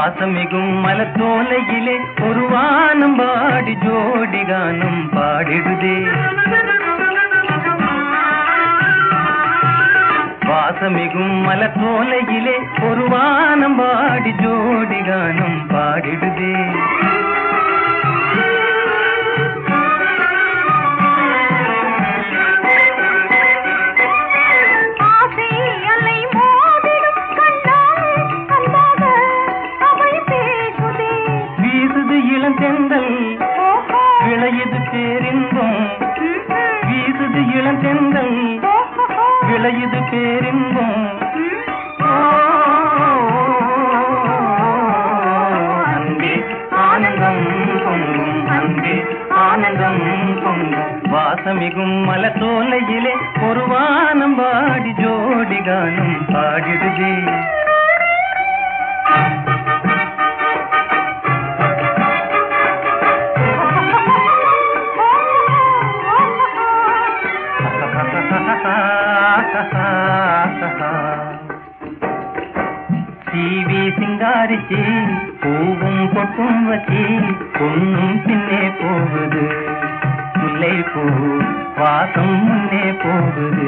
வாசமிகும் மலத்தோலையிலே ஒரு வானம் பாடி ஜோடி கானம் பாடிடுதே வாசமிகும் மலத்தோலையிலே ஒரு வானம் பாடி ஜோடி கானம் பாடிடுதே ஆசை அலை மோதிடும் கண்ணால் அன்பாக அவள் பேசுதே வீசுது இளந்தெந்தல் ஓஹோ விளையுது பேரின்பம் ம்ம். வீசுது இளந்தெந்தல் ஓஹோ விளையுது பேரின்பம் ம். அன்பே ஆனந்தம் பொங்கும் அன்பே ஆனந்தம் பொங்கும் வாசமிகும் மலத்தோலையிலே ஒரு வானம் பாடி ஜோடி கானம் பாடிடுதே சீவி சிங்காரிச்சி பூவும் பொட்டும் வச்சி பொண்ணும் பின்னே போகுது முல்லை பூ வாசம் முன்னே போகுது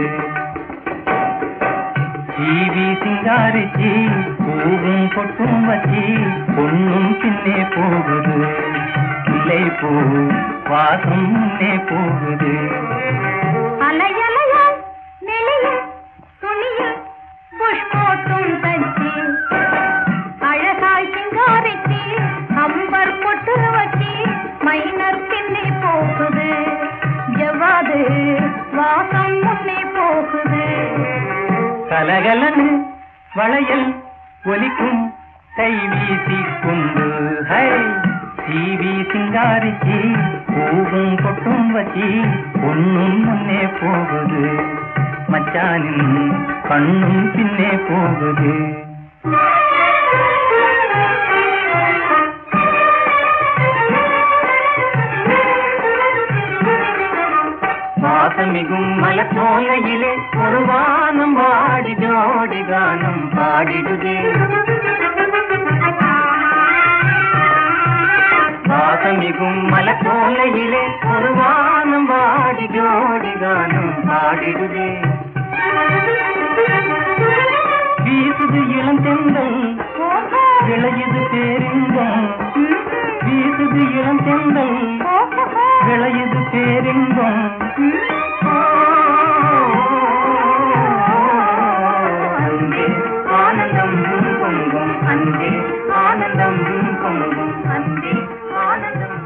சீவி சிங்காரிச்சி பூவும் பொட்டும் வச்சி பொண்ணும் பின்னே போகுது முல்லை பூ வாசம் முன்னே போகுது அலையலையாய் நெளியும் துணியில் புஷ்போட்டும் தச்சு அழகாய் சிங்காரிச்சு அம்பர் பொட்டு வச்சு மைனர் பின்னே போகுது ஜவாது வாசம் முன்னே போகுது கலகலன்னு வளையல் ஒலிக்கும் கை வீசி கொண்டு ஹை சீவி சிங்காரிச்சி பூவும் பொட்டும் வச்சி பொண்ணும் முன்னே போகுது மச்சானின் கண்ணும் பின்னே போகுது வாசமிகும் மலத்தோலையிலே ஒரு வானம் பாடி ஜோடி கானம் பாடிடுதே வாசமிகும் மலத்தோலையிலே ஒரு வானம் பாடி ஜோடி கானம் பாடிடுதே வீசுது இளந்தெந்தல் ஓஹோ விளையுது பேரின்பம் ம்ம். வீசுது இளந்தெந்தல் ஓஹோ விளையுது பேரின்பம் ம். அன்பே ஆனந்தம் பொங்கும் அன்பே ஆனந்தம் பொங்கும் அன்பே ஆனந்தம்